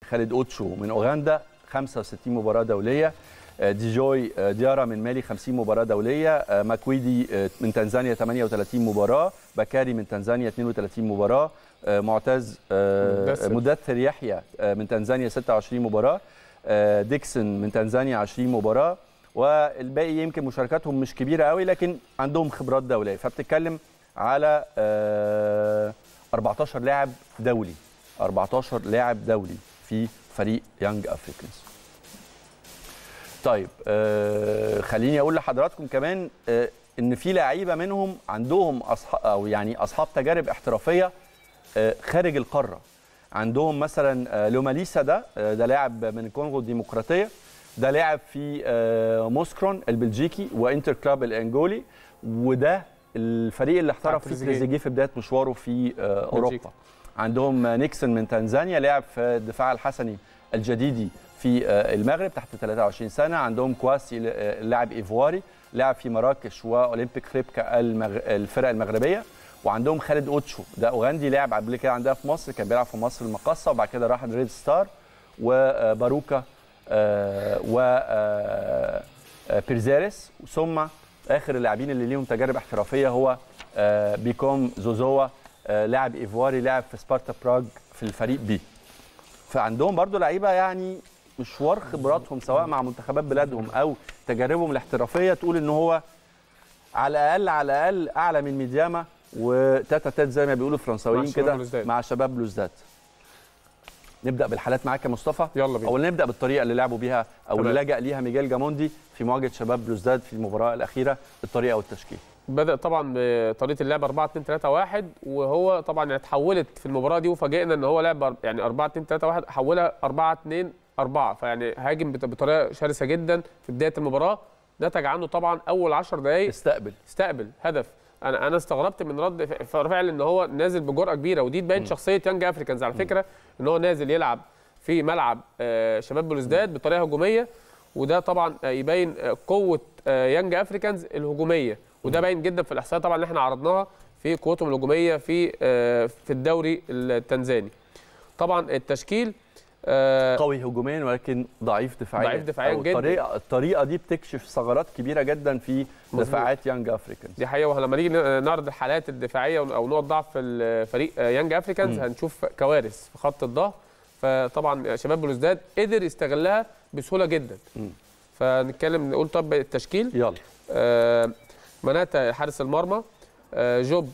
خالد اوتشو من اوغندا 65 مباراه دوليه آه، ديجوي آه، ديارا من مالي 50 مباراه دوليه آه، ماكويدي آه، من تنزانيا 38 مباراه بكاري من تنزانيا 32 مباراه آه، معتز آه، مدثر. مدثر يحيى آه، من تنزانيا 26 مباراه آه، ديكسون من تنزانيا 20 مباراه والباقي يمكن مشاركاتهم مش كبيره قوي لكن عندهم خبرات دوليه فبتتكلم على آه، 14 لاعب دولي 14 لاعب دولي في فريق يانج افريكانز طيب آه خليني اقول لحضراتكم كمان آه ان في لعيبه منهم عندهم اصحاب او يعني اصحاب تجارب احترافيه آه خارج القاره عندهم مثلا آه لوماليسا ده آه ده لاعب من الكونغو الديمقراطيه ده لاعب في آه موسكرون البلجيكي وانتر كلاب الانجولي وده الفريق اللي احترف فيه تريزيجيه. تريزيجيه في بدايه مشواره في آه بلجيكا. اوروبا عندهم نيكسون من تنزانيا لاعب في الدفاع الحسني الجديدي في آه، المغرب تحت 23 سنه عندهم كواسي آه، لاعب ايفواري لاعب في مراكش واولمبيك خريبكا المغ... الفرق المغربيه وعندهم خالد اوتشو ده اوغندي لاعب قبل كده عندها في مصر كان بيلعب في مصر المقصه وبعد كده راح الريد ستار وباروكا آه، و آه، آه، بيرزيريس ثم اخر اللاعبين اللي ليهم تجارب احترافيه هو آه، بيكوم زوزوا آه، لاعب ايفواري لاعب في سبارتا براغ في الفريق بي فعندهم برضو لعيبه يعني مشوار خبراتهم سواء مع منتخبات بلادهم او تجاربهم الاحترافيه تقول ان هو على الاقل على الاقل اعلى من ميدياما وتاتا تات زي ما بيقولوا الفرنساويين مع شباب كده بلوزداد. مع شباب بلوزداد نبدا بالحالات معاك يا مصطفى يلا بينا او نبدا بالطريقه اللي لعبوا بيها او اللي تمام. لجأ ليها ميجيل جاموندي في مواجهه شباب بلوزداد في المباراه الاخيره الطريقه والتشكيل بدا طبعا بطريقه اللعب 4 2 3 1 وهو طبعا يعني اتحولت في المباراه دي وفاجئنا ان هو لعب أر- يعني 4 2 3 1 حولها 4 2 4 فيعني هاجم بت- بطريقه شرسه جدا في بدايه المباراه نتج عنه طبعا اول 10 دقائق استقبل استقبل هدف انا انا استغربت من رد ف- فعل ان هو نازل بجرأه كبيره ودي تبين شخصيه يانج افريكانز على فكره ان هو نازل يلعب في ملعب آه، شباب بلوزداد بطريقه هجوميه وده طبعا آه، يبين آه، قوه آه، يانج افريكانز الهجوميه وده باين جدا في الاحصائيات طبعا اللي احنا عرضناها في قوتهم الهجوميه في آه، في الدوري التنزاني طبعا التشكيل آه، قوي هجوميا ولكن ضعيف دفاعيا ضعيف دفاعياً أو جداً. الطريقه الطريقه دي بتكشف ثغرات كبيره جدا في مظبوط. دفاعات يانج افريكانز دي حقيقه ولما نيجي نعرض الحالات الدفاعيه او نقط ضعف في الفريق يانج افريكانز مم. هنشوف كوارث في خط الظهر فطبعا شباب بلوزداد قدر يستغلها بسهوله جدا مم. فنتكلم نقول طب التشكيل يلا آه، مناتا حارس المرمى آه، جوب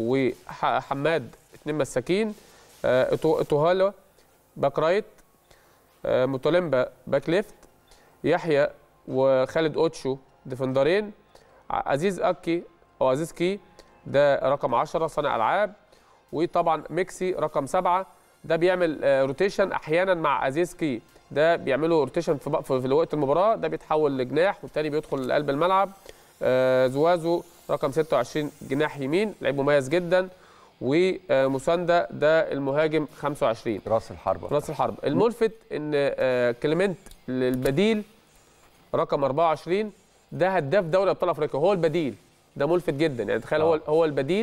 وحماد اثنين مساكين آه، إتو- توهالا باك رايت آه، متولمبا باك ليفت يحيى وخالد اوتشو ديفندرين ع- عزيز اكي او عزيز كي ده رقم 10 صانع العاب وطبعا ميكسي رقم سبعة ده بيعمل آه، روتيشن احيانا مع عزيز كي ده بيعملوا روتيشن في, بق- في في وقت المباراه ده بيتحول لجناح والتاني بيدخل قلب الملعب آه، زوازو رقم 26 جناح يمين لعيب مميز جدا ومساندا ده المهاجم 25 راس الحربه راس الحرب الملفت ان آه، كليمنت البديل رقم 24 ده هداف دوري ابطال افريقيا هو البديل ده ملفت جدا يعني تخيل هو آه. هو البديل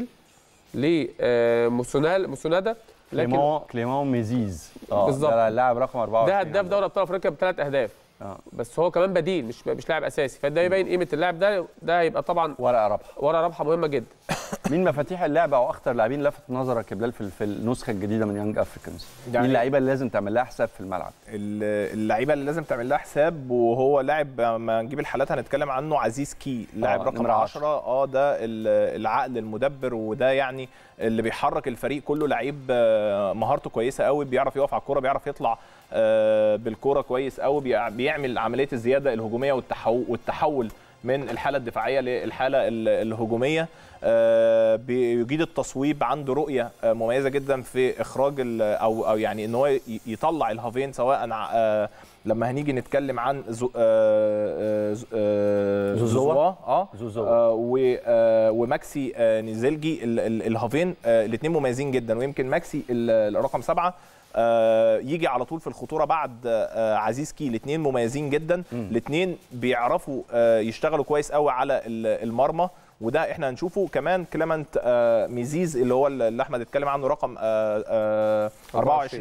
لموسونال موسونادا لكن كليمون كليمون ميزيز اه بالظبط. ده اللاعب رقم 24 ده هداف دوري ابطال افريقيا بثلاث اهداف اه بس هو كمان بديل مش مش لاعب اساسي فده يبين قيمه اللاعب ده ده هيبقى طبعا ورقه رابحه ورا رابحه مهمه جدا مين مفاتيح اللعبه او اخطر لاعبين لفت نظرك يا بلال في في النسخه الجديده من يانج افريكانز يعني- مين اللعيبه اللي لازم تعمل لها حساب في الملعب ال- اللعيبه اللي لازم تعمل لها حساب وهو لاعب لما نجيب الحالات هنتكلم عنه عزيز كي لاعب آه، رقم نمرة 10 اه ده ال- العقل المدبر وده يعني اللي بيحرك الفريق كله لعيب آه، مهارته كويسه قوي بيعرف يقف على الكوره بيعرف يطلع آه، بالكوره كويس قوي بيع- بيعمل عمليه الزياده الهجوميه والتحول والتحول من الحاله الدفاعيه للحاله ال- الهجوميه آه، بيجيد التصويب عنده رؤيه آه، مميزه جدا في اخراج ال- او او يعني ان هو ي- يطلع الهافين سواء ع- آه، لما هنيجي نتكلم عن زو آه، آه، ز- آه، زوزوا. زوزوا اه زوزوا. آه، و- آه، وماكسي آه، نيزلجي ال- ال- الهافين الاثنين مميزين جدا ويمكن ماكسي ال- الرقم سبعه آه، يجي على طول في الخطوره بعد آه، عزيز كي الاثنين مميزين جدا مم. الاثنين بيعرفوا آه، يشتغلوا كويس قوي على ال- المرمى وده احنا هنشوفه كمان كليمنت آه، ميزيز اللي هو اللي احمد اتكلم عنه رقم آه، آه، 24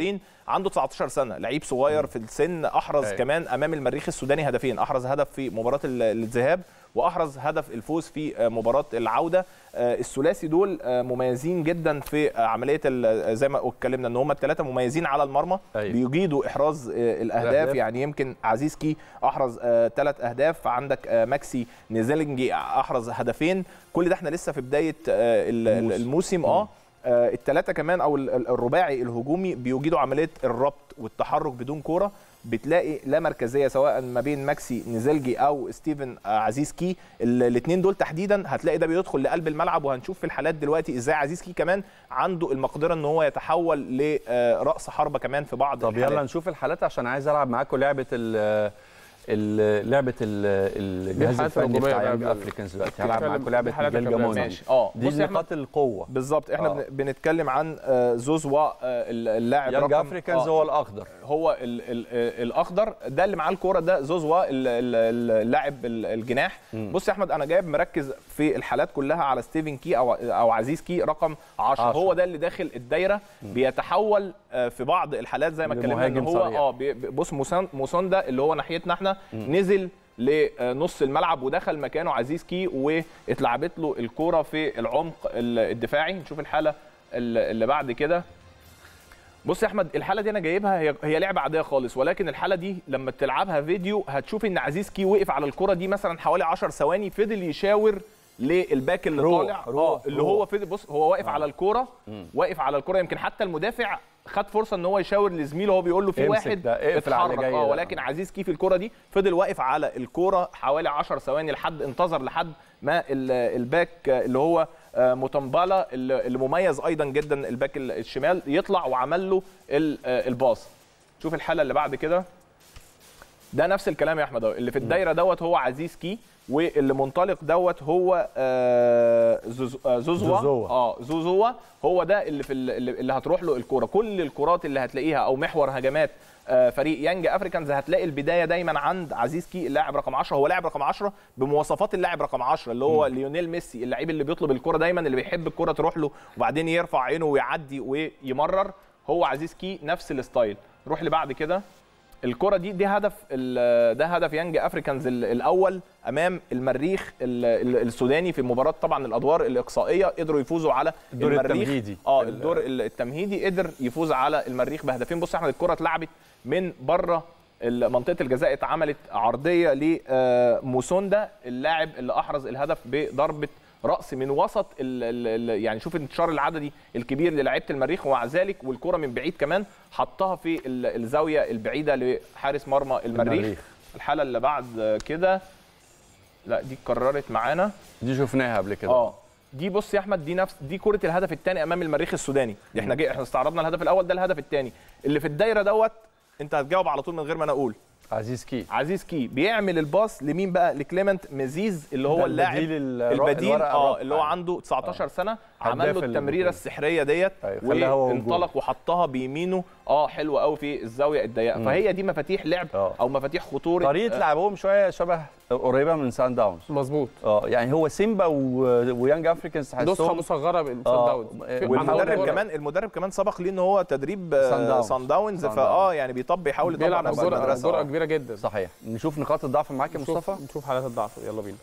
عنده 19 سنه لعيب صغير في السن احرز أيوة. كمان امام المريخ السوداني هدفين احرز هدف في مباراه ال- الذهاب واحرز هدف الفوز في آه، مباراه العوده آه، الثلاثي دول آه، مميزين جدا في آه، عمليه ال- زي ما اتكلمنا ان هم الثلاثه مميزين على المرمى أيوة. بيجيدوا احراز آه، الاهداف الأهداف. يعني يمكن عزيزكي احرز ثلاث اهداف عندك آه، ماكسي نيزلنجي احرز هدفين كل ده احنا لسه في بدايه آه، ال- ال- الموسم اه الثلاثه كمان او ال- ال- الرباعي الهجومي بيجيدوا عمليه الربط والتحرك بدون كوره بتلاقي لا مركزيه سواء ما بين ماكسي نيزلجي او ستيفن آه، عزيزكي الاثنين دول تحديدا هتلاقي ده بيدخل لقلب الملعب وهنشوف في الحالات دلوقتي ازاي عزيزكي كمان عنده المقدره ان هو يتحول لراس حربه كمان في بعض طب الحالات. يلا نشوف الحالات عشان عايز العب معاكم لعبه ال ال- لعبه ال- الجهاز الحالات الفني الهجوميه بتاع بقى يانج قبل- افريكانز دلوقتي هلعب نتكلم معاكم لعبه بحالات ميجيل الكاميرا. جامون ماشي اه دي بص يا أحمد، نقاط القوه بالظبط احنا آه. بن- بنتكلم عن آه، زوزوا آه، اللاعب يانج رقم افريكانز آه، هو الاخضر هو ال ال الاخضر ده اللي معاه الكوره ده زوزوا ال- ال- اللاعب ال- الجناح بص يا احمد انا جايب مركز في الحالات كلها على ستيفن كي او او عزيز كي رقم 10 عشرة. هو ده اللي داخل الدايره بيتحول آه، في بعض الحالات زي ما اتكلمنا ان لمهاجم هو صريح. اه بي- بي- بص موسان موسان ده اللي هو ناحيتنا احنا نزل لنص الملعب ودخل مكانه عزيز كي واتلعبت له الكوره في العمق ال- الدفاعي نشوف الحاله ال- اللي بعد كده بص يا احمد الحاله دي انا جايبها هي هي لعبه عاديه خالص ولكن الحاله دي لما تلعبها فيديو هتشوف ان عزيز كي وقف على الكره دي مثلا حوالي 10 ثواني فضل يشاور للباك اللي روح، طالع روح، اه اللي روح. هو فضل بص هو واقف على الكوره واقف على الكوره يمكن حتى المدافع خد فرصه ان هو يشاور لزميله وهو بيقول له في امسك واحد ده، اقفل على اللي اتحرك جاي اه ده. ولكن عزيز كي في الكره دي فضل واقف على الكوره حوالي 10 ثواني لحد انتظر لحد ما ال- الباك اللي هو آه، موتمبالا اللي اللي مميز ايضا جدا الباك ال- الشمال يطلع وعمل له ال- آه، الباص شوف الحاله اللي بعد كده ده نفس الكلام يا احمد أهو. اللي في الدايره دوت هو عزيز كي واللي منطلق دوت هو آه، زوز- آه، زوزوا زوزوا. اه زوزوا هو ده اللي في ال- اللي اللي هتروح له الكوره كل الكرات اللي هتلاقيها او محور هجمات آه، فريق يانج افريكانز هتلاقي البدايه دايما عند عزيز كي اللاعب رقم 10 هو لاعب رقم 10 بمواصفات اللاعب رقم 10 اللي هو ليونيل ميسي اللعيب اللي بيطلب الكوره دايما اللي بيحب الكوره تروح له وبعدين يرفع عينه ويعدي ويمرر هو عزيز كي نفس الستايل نروح اللي بعد كده الكرة دي دي هدف ال- ده هدف يانج افريكانز ال- الاول امام المريخ ال- ال- السوداني في مباراه طبعا الادوار الاقصائيه قدروا يفوزوا على الدور المريخ التمهيدي. اه ال- الدور ال- التمهيدي قدر يفوز على المريخ بهدفين بص يا احمد الكره اتلعبت من بره ال- منطقه الجزاء اتعملت عرضيه لموسوندا اللاعب اللي احرز الهدف بضربه راس من وسط ال ال ال يعني شوف الانتشار العددي الكبير للاعيبه المريخ ومع ذلك والكره من بعيد كمان حطها في ال- الزاويه البعيده لحارس مرمى المريخ, المريخ. المريخ. الحاله اللي بعد كده لا دي اتكررت معانا دي شفناها قبل كده اه دي بص يا احمد دي نفس دي كره الهدف الثاني امام المريخ السوداني دي احنا جي احنا استعرضنا الهدف الاول ده الهدف الثاني اللي في الدايره دوت انت هتجاوب على طول من غير ما انا اقول عزيز كي عزيز كي بيعمل الباص لمين بقى لكليمنت مزيز اللي هو ده اللاعب البديل الر- البديل الورقة اه الرابعة اللي هو يعني. عنده 19 سنه عمل هداف له التمريره البطولة. السحريه ديت أيوة، خلاها هو وانطلق وحطها بيمينه اه حلوه قوي في الزاويه الضيقه فهي دي مفاتيح لعب آه. او مفاتيح خطوره طريقه لعبهم شويه شبه قريبه من سان داونز مظبوط اه يعني هو سيمبا و- ويانج افريكانز نسخه تحسهم مصغره من سان آه، داونز آه، في- والمدرب محمود كمان المدرب كمان سبق ليه ان هو تدريب آه، سان داونز. سان داونز سان فاه داونز. يعني بيطبق بيحاول يطبق بيلعب نفس بجرأة المدرسه جرأة آه. كبيره جدا صحيح نشوف نقاط الضعف معاك يا نشوف مصطفى نشوف حالات الضعف يلا بينا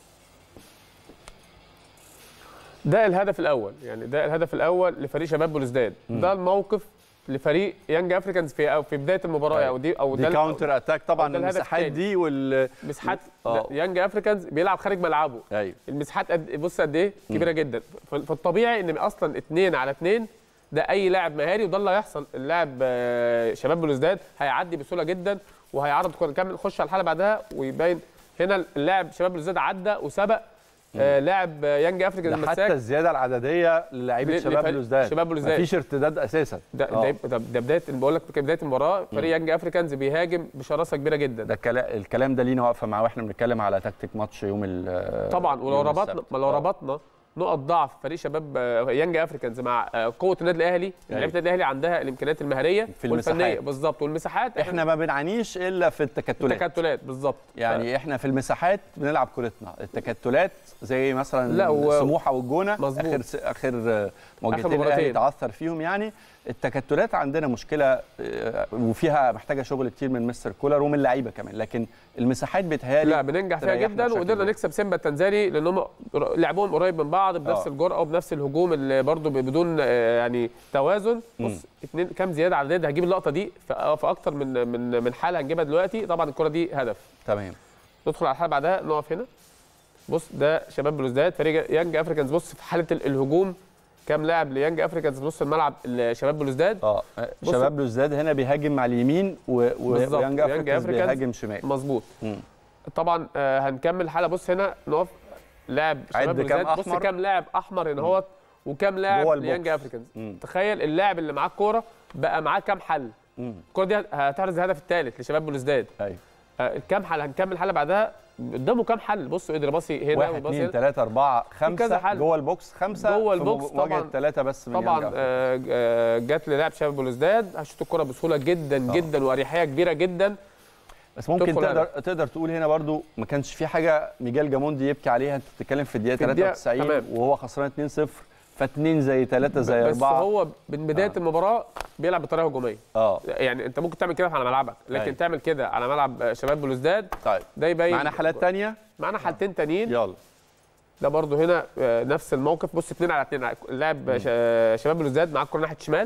ده الهدف الاول يعني ده الهدف الاول لفريق شباب بلوزداد ده الموقف لفريق يانج افريكانز في أو في بدايه المباراه أيوة. او دي او دي ده كاونتر اتاك طبعا ده الهدف المساحات التاني. دي وال مساحات آه. يانج افريكانز بيلعب خارج ملعبه ايوه المساحات قد بص قد ايه كبيره جدا ف- فالطبيعي ان اصلا اثنين على اثنين ده اي لاعب مهاري وده اللي هيحصل اللاعب آه، شباب بلوزداد هيعدي بسهوله جدا وهيعرض كرة كامل خش على الحاله بعدها ويبين هنا اللاعب شباب بلوزداد عدى وسبق آه، لاعب آه، يانج افريكان ده حتى المساك الزياده العدديه للعيبه ل- شباب لفريق بلوزداد شباب بلوزداد. مفيش ارتداد اساسا ده آه. ده, ده, ده بدايه بقول لك بدايه المباراه فريق يانج افريكانز بيهاجم بشراسه كبيره جدا ده الكلا- الكلام ده لينا واقفه معاه واحنا بنتكلم على تكتيك ماتش يوم ال طبعا ولو يوم ربطنا السبت. ما لو آه. ربطنا نقط ضعف فريق شباب آه، يانج افريكانز مع آه، قوه النادي الاهلي لعيبه النادي الاهلي عندها الامكانيات المهاريه في والفنيه المساحات. بالظبط والمساحات احنا ما بنعانيش الا في التكتلات تكتلات بالظبط يعني احنا في المساحات بنلعب كورتنا التكتلات زي مثلا لا، و- سموحه والجونه مظبوط. اخر س... اخر مواجهتين مباراتين. الاهلي تعثر فيهم يعني التكتلات عندنا مشكله آه، وفيها محتاجه شغل كتير من مستر كولر ومن اللعيبه كمان لكن المساحات بتهيالي لا بننجح فيها تريحنا جدا بشكل وقدرنا كبير. نكسب سيمبا التنزاني لان هم لعبهم قريب من بعض بنفس آه. الجرأه وبنفس الهجوم اللي برضو بدون آه، يعني توازن مم. بص اتنين كام زياده على اليد هجيب اللقطه دي في في اكتر من من من حاله هنجيبها دلوقتي طبعا الكره دي هدف تمام ندخل على الحاله بعدها نقف هنا بص ده شباب بلوزداد فريق يانج افريكانز بص في حاله ال- الهجوم كام لاعب ليانج افريكانز في نص الملعب شباب بلوزداد اه بص- شباب بلوزداد هنا بيهاجم مع اليمين و... و... بالظبط. ويانج يانج افريكانز أفريكانز بيهاجم شمال مظبوط مم. طبعا آه، هنكمل الحلقه بص هنا نقف لاعب عد شباب كام بلوزداد بص أحمر؟ كام لاعب احمر هنا اهوت وكام لاعب جوه البوكس. ليانج افريكانز مم. تخيل اللاعب اللي معاه الكوره بقى معاه كام حل مم. الكوره دي هتحرز الهدف الثالث لشباب بلوزداد ايوه آه، كام حل هنكمل الحلقه بعدها قدامه كام حل بصوا قدر باصي هنا واحد وباصي اثنين هنا ثلاثة أربعة كذا خمسة حل. جوه البوكس خمسة جوه في البوكس مواجهة طبعاً. ثلاثة بس من طبعا يانج أفريكانز. آه، آه، جات للاعب شباب بلوزداد هشوط الكره بسهوله جدا آه. جدا واريحيه كبيره جدا بس ممكن تدخل تقدر هدف. تقدر تقول هنا برضو ما كانش في حاجة ميجال جاموندي يبكي عليها أنت بتتكلم في الدقيقة في الدقيقة- 93 تمام. وهو خسران 2-0 فاتنين زي ثلاثة زي بس أربعة هو من بدايه آه. المباراه بيلعب بطريقه هجوميه اه يعني انت ممكن تعمل كده على ملعبك لكن أيوة. تعمل كده على ملعب شباب بلوزداد طيب ده يبين معانا حالات تانية معانا حالتين تانيين يلا ده برضو هنا آه، نفس الموقف بص اتنين على اتنين اللاعب ش- شباب بلوزداد معاه الكوره ناحيه شمال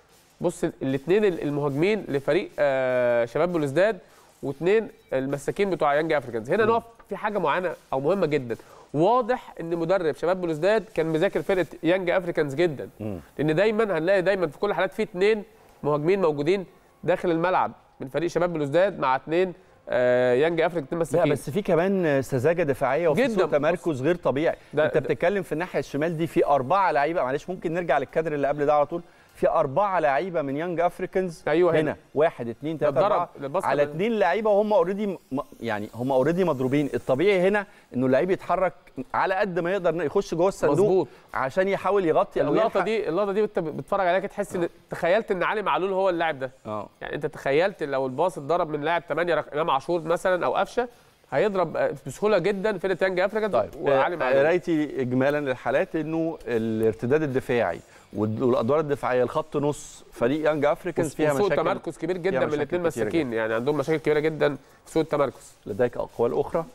بص الاثنين المهاجمين لفريق آه، شباب بلوزداد واثنين المساكين بتوع يانج افريكانز هنا نقف في حاجه معينه او مهمه جدا واضح ان مدرب شباب بلوزداد كان مذاكر فرقه يانج افريكانز جدا مم. لان دايما هنلاقي دايما في كل الحالات في اثنين مهاجمين موجودين داخل الملعب من فريق شباب بلوزداد مع اثنين آه، يانج افريكانز اتنين لا مساكين بس في كمان سذاجه دفاعيه وفي جداً. سوء تمركز غير طبيعي ده- انت ده- بتتكلم في الناحيه الشمال دي في اربعه لعيبه معلش ممكن نرجع للكادر اللي قبل ده على طول في اربعه لعيبه من يانج افريكانز أيوة هنا. هنا واحد اثنين ثلاثه اتضرب اربعه الباصة على من- اثنين لعيبه وهم اوريدي يعني هم اوريدي مضروبين الطبيعي هنا انه اللعيب يتحرك على قد ما يقدر يخش جوه الصندوق مظبوط. عشان يحاول يغطي او اللقطه يلحق. دي اللقطه دي وانت بتتفرج عليها كده تحس ان تخيلت ان علي معلول هو اللاعب ده اه يعني انت تخيلت لو الباص اتضرب من لاعب 8 رق- امام عاشور مثلا او قفشه هيضرب آه، بسهوله جدا فرقه يانج افريكا طيب وعلي آه، معلول قرايتي اجمالا للحالات انه الارتداد الدفاعي والد- والادوار الدفاعيه الخط نص فريق يانج افريكانز فيها وسوء مشاكل تمركز كبير جدا من مشاكل الاثنين كتيرة مساكين يعني عندهم مشاكل كبيره جدا في سوء التمركز لديك اقوال اخرى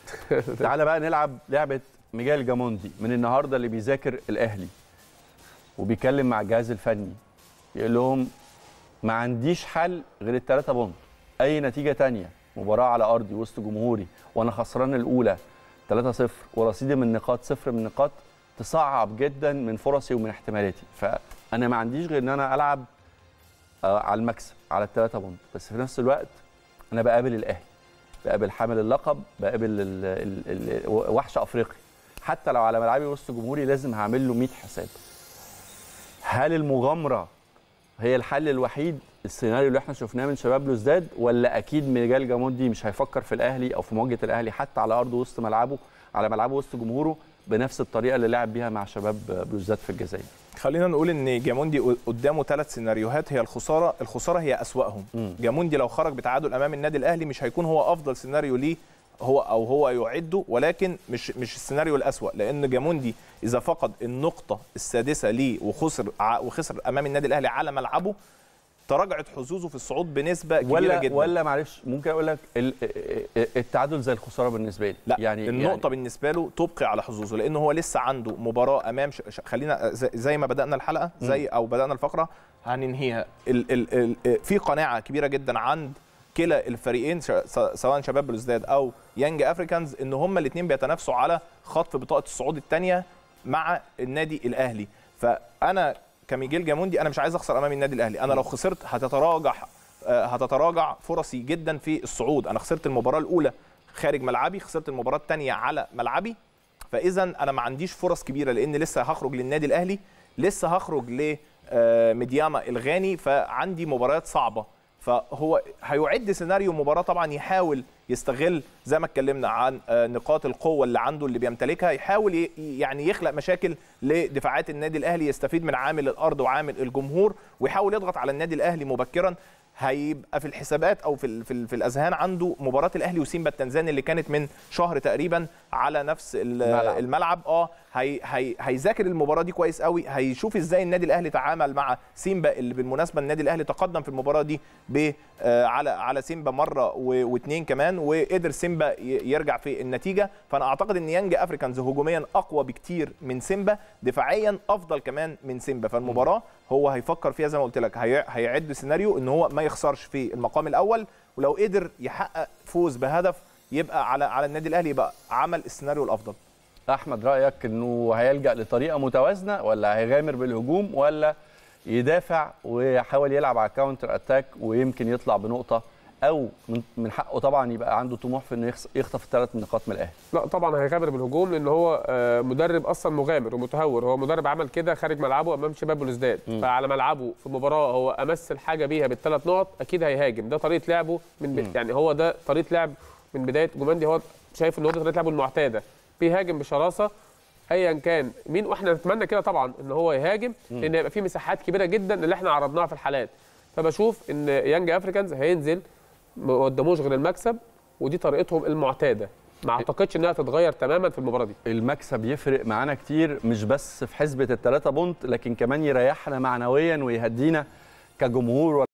تعالى بقى نلعب لعبه ميجال جاموندي من النهارده اللي بيذاكر الاهلي وبيكلم مع الجهاز الفني يقول لهم ما عنديش حل غير الثلاثه بونت اي نتيجه تانية مباراه على ارضي وسط جمهوري وانا خسران الاولى 3-0 ورصيدي من نقاط صفر من نقاط تصعب جدا من فرصي ومن احتمالاتي فانا ما عنديش غير ان انا العب آه، على المكسب على الثلاثه بونت بس في نفس الوقت انا بقابل الاهلي بقابل حامل اللقب بقابل ال- ال- ال- وحش افريقيا حتى لو على ملعبي وسط جمهوري لازم هعمل له 100 حساب هل المغامره هي الحل الوحيد السيناريو اللي احنا شفناه من شباب بلوزداد ولا اكيد ميجال جاموندي مش هيفكر في الاهلي او في مواجهه الاهلي حتى على ارض وسط ملعبه على ملعبه وسط جمهوره بنفس الطريقه اللي لعب بيها مع شباب بلوزداد في الجزائر خلينا نقول ان جاموندي قدامه ثلاث سيناريوهات هي الخساره الخساره هي اسواهم مم. جاموندي لو خرج بتعادل امام النادي الاهلي مش هيكون هو افضل سيناريو ليه هو او هو يعده ولكن مش مش السيناريو الاسوا لان جاموندي اذا فقد النقطه السادسه ليه وخسر ع- وخسر امام النادي الاهلي على ملعبه تراجعت حظوظه في الصعود بنسبه كبيره ولا جدا ولا معلش ممكن اقول لك ال- التعادل زي الخساره بالنسبه لي لا يعني يعني النقطه بالنسبه له تبقي على حظوظه لان هو لسه عنده مباراه امام ش... ش... خلينا زي, زي ما بدانا الحلقه زي او بدانا الفقره هننهيها ال... ال... ال... في قناعه كبيره جدا عند كلا الفريقين ش... س- سواء شباب بلوزداد او يانج افريكانز ان هما الاثنين بيتنافسوا على خطف بطاقه الصعود الثانيه مع النادي الاهلي فانا كميجيل جاموندي انا مش عايز اخسر امام النادي الاهلي انا لو خسرت هتتراجع آه، هتتراجع فرصي جدا في الصعود انا خسرت المباراه الاولى خارج ملعبي خسرت المباراه الثانيه على ملعبي فاذا انا ما عنديش فرص كبيره لان لسه هخرج للنادي الاهلي لسه هخرج لميدياما الغاني فعندي مباريات صعبه فهو هيعد سيناريو مباراه طبعا يحاول يستغل زي ما اتكلمنا عن آه، نقاط القوه اللي عنده اللي بيمتلكها يحاول ي- يعني يخلق مشاكل لدفاعات النادي الاهلي يستفيد من عامل الارض وعامل الجمهور ويحاول يضغط على النادي الاهلي مبكرا هيبقى في الحسابات او في ال- في, ال- في الاذهان عنده مباراه الاهلي وسيمبا التنزاني اللي كانت من شهر تقريبا على نفس ال- الملعب. الملعب اه هي هي هيذاكر المباراه دي كويس قوي هيشوف ازاي النادي الاهلي تعامل مع سيمبا اللي بالمناسبه النادي الاهلي تقدم في المباراه دي ب آه، على على سيمبا مره و- واثنين كمان وقدر سيمبا ي- يرجع في النتيجه فانا اعتقد ان يانج افريكانز هجوميا اقوى بكتير من سيمبا دفاعيا افضل كمان من سيمبا فالمباراه هو هيفكر فيها زي ما قلت لك هي- هيعد سيناريو ان هو ما يخسرش في المقام الاول ولو قدر يحقق فوز بهدف يبقى على على النادي الاهلي يبقى عمل السيناريو الافضل احمد رايك انه هيلجا لطريقه متوازنه ولا هيغامر بالهجوم ولا يدافع ويحاول يلعب على كاونتر اتاك ويمكن يطلع بنقطه او من- من حقه طبعا يبقى عنده طموح في انه يخس- يخطف الثلاث نقاط من الاهلي لا طبعا هيغامر بالهجوم لان هو آه، مدرب اصلا مغامر ومتهور هو مدرب عمل كده خارج ملعبه امام شباب بلوزداد فعلى ملعبه في مباراه هو امثل حاجه بيها بالثلاث نقط اكيد هيهاجم ده طريقه لعبه من ب... يعني هو ده طريقه لعب من بدايه جوماندي هو شايف ان هو دي طريقه لعبه المعتاده بيهاجم بشراسه ايا كان مين واحنا نتمنى كده طبعا ان هو يهاجم لان يبقى في مساحات كبيره جدا اللي احنا عرضناها في الحالات فبشوف ان يانج افريكانز هينزل ما قدموش غير المكسب ودي طريقتهم المعتاده ما اعتقدش انها تتغير تماما في المباراه دي المكسب يفرق معانا كتير مش بس في حسبه الثلاثه بونت لكن كمان يريحنا معنويا ويهدينا كجمهور